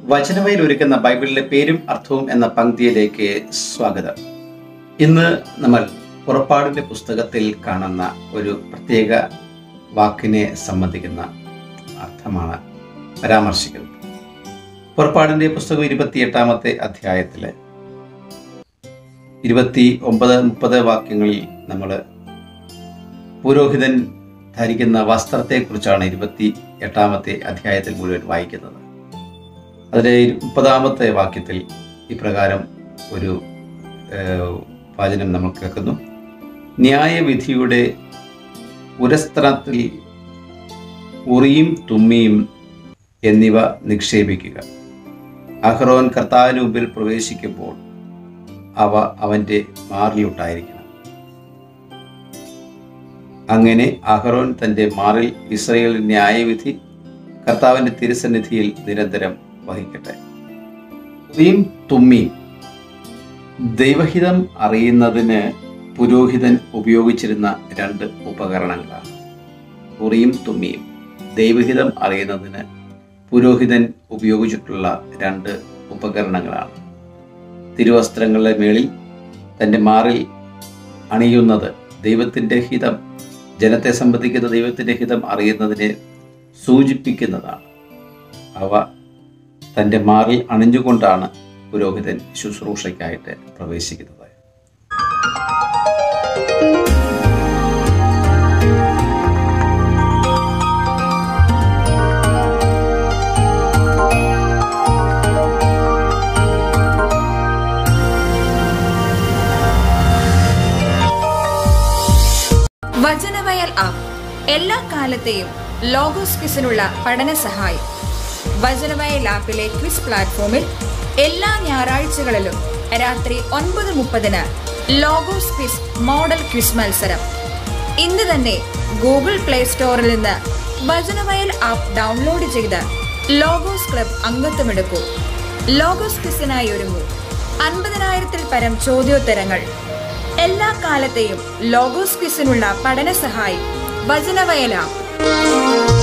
വചനവയിൽ ഒരുക്കുന്ന ബൈബിളിലെ പേരും അർത്ഥവും എന്ന പങ്ക്തിയിലേക്ക് സ്വാഗതം ഇന്ന് നമ്മൾ പുറപ്പാടിന്റെ പുസ്തകത്തിൽ കാണുന്ന ഒരു പ്രത്യേക വാക്കിനെ സംബന്ധിക്കുന്ന അർത്ഥമാണ് പരാമർശിക്കുന്നത് പുറപ്പാടിന്റെ പുസ്തകം ഇരുപത്തിയെട്ടാമത്തെ അധ്യായത്തില് ഇരുപത്തി ഒമ്പത് മുപ്പത് വാക്യങ്ങളിൽ നമ്മൾ പുരോഹിതൻ ധരിക്കുന്ന വസ്ത്രത്തെക്കുറിച്ചാണ് ഇരുപത്തി എട്ടാമത്തെ അധ്യായത്തിൽ മുഴുവൻ വായിക്കുന്നത് അതിലെ മുപ്പതാമത്തെ വാക്യത്തിൽ ഇപ്രകാരം ഒരു ഏഹ്, വചനം നമ്മൾ കേൾക്കുന്നു ന്യായവിധിയുടെ പുരസ്ത്രത്തിൽ ഉറിയും തുമ്മിയും എന്നിവ നിക്ഷേപിക്കുക അഹ്റോൻ കർത്താവിന് മുമ്പിൽ പ്രവേശിക്കുമ്പോൾ അവ അവൻ്റെ മാറിലുണ്ടായിരിക്കണം അങ്ങനെ അഹ്റോൻ തൻ്റെ മാറിൽ ഇസ്രയേൽ ന്യായവിധി കർത്താവിൻ്റെ തിരുസന്നിധിയിൽ നിരന്തരം വഹിക്കട്ടെ ഉറിയും തുമ്മിയും ദൈവഹിതം അറിയുന്നതിന് പുരോഹിതൻ ഉപയോഗിച്ചിരുന്ന രണ്ട് ഉപകരണങ്ങളാണ് ഉറിയും തുമ്മിയും ദൈവഹിതം അറിയുന്നതിന് പുരോഹിതൻ ഉപയോഗിച്ചിട്ടുള്ള രണ്ട് ഉപകരണങ്ങളാണ് തിരുവസ്ത്രങ്ങളുടെ മേളിൽ തൻ്റെ മാറിൽ അണിയുന്നത് ദൈവത്തിൻ്റെ ഹിതം ജനത്തെ സംബന്ധിക്കുന്ന ദൈവത്തിൻ്റെ ഹിതം അറിയുന്നതിനെ സൂചിപ്പിക്കുന്നതാണ് അവ തൻ്റെ മാറിൽ അണിഞ്ഞുകൊണ്ടാണ് പുരോഹിതൻ ശുശ്രൂഷയ്ക്കായിട്ട് പ്രവേശിക്കുന്നത് വചനവയൽ ആപ്പ് എല്ലാ കാലത്തെയും ലോഗോസ് ക്വിസിനുള്ള പഠന സഹായം വചനവയൽ ആപ്പിലെ ക്വിസ് പ്ലാറ്റ്ഫോമിൽ എല്ലാ ഞായറാഴ്ചകളിലും രാത്രി ഒൻപത് മുപ്പതിന് ലോഗോസ് ക്വിസ് മോഡൽ ക്വിസ് മത്സരം ഇന്ന് തന്നെ ഗൂഗിൾ പ്ലേ സ്റ്റോറിൽ നിന്ന് വചനവയൽ ആപ്പ് ഡൗൺലോഡ് ചെയ്ത് ലോഗോസ് ക്ലബ് അംഗത്വമെടുക്കൂ ലോഗോസ് ക്വിസിനായി ഒരുങ്ങൂ അൻപതിനായിരത്തിൽ പരം ചോദ്യോത്തരങ്ങൾ എല്ലാ കാലത്തെയും ലോഗോസ് ക്വിസിനുള്ള പഠന സഹായം വചനവയൽ ആപ്പ്